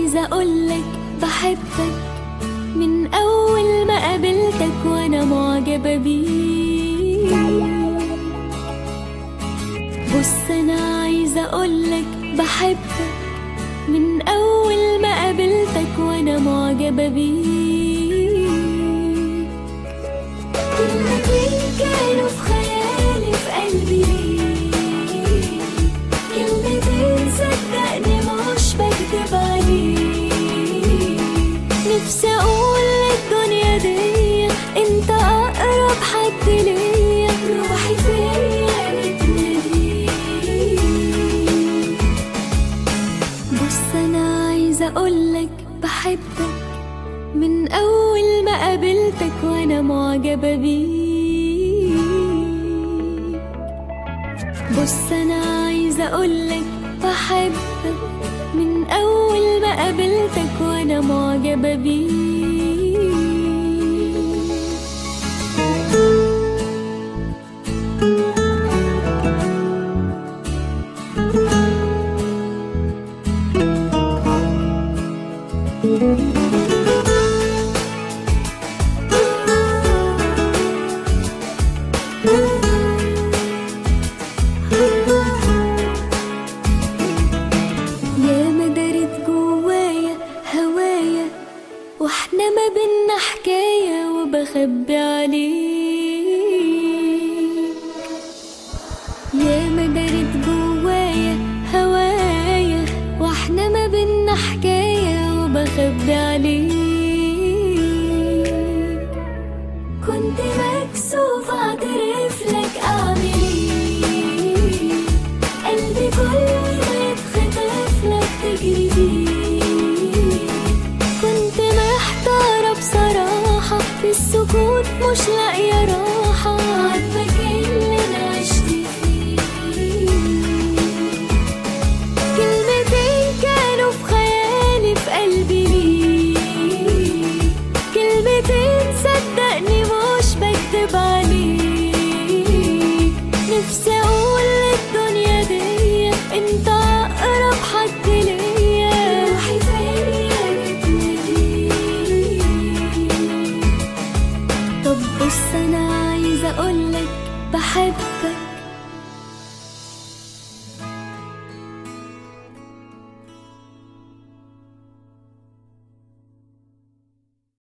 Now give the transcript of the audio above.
عايزة أقولك بحبك من أول ما قابلتك وأنا معجبة بيك بص أنا عايزة أقولك بحبك من أول ما قابلتك وأنا معجبة بيك كلمتين كانوا في خيالي في قلبي ليك كلمتين صدقني مش بكدب عليك نفسي اقول للدنيا دي انت اقرب حد ليا روحي فيا بتناديك بص انا عايزه اقولك بحبك من اول ما قابلتك وانا معجبه بيك بص انا عايزه اقولك بحبك من اول ما قابلتك وانا معجبه بيك يا ما دارت جوايا هوايا واحنا ما بينا حكاية وبخبي عليك يا ما دارت جوايا هوايا واحنا ما بينا حكاية وبخبي عليك كنت مكسوف اعترف لك اعمل ايه قلبي كله يتخطف لك تجري بيه كنت محتارة بصراحة في السكوت مش لاقية راحة عاتبك اللي انا عشت فيه كلمتين كانوا في خيالي في قلبي ليك كلمتين صدقني مش بكدب عليك نفسي اقول للدنيا دي انت اقرب حد ليا روحي فيا بتناديك طب بص انا عايزه اقولك بحبك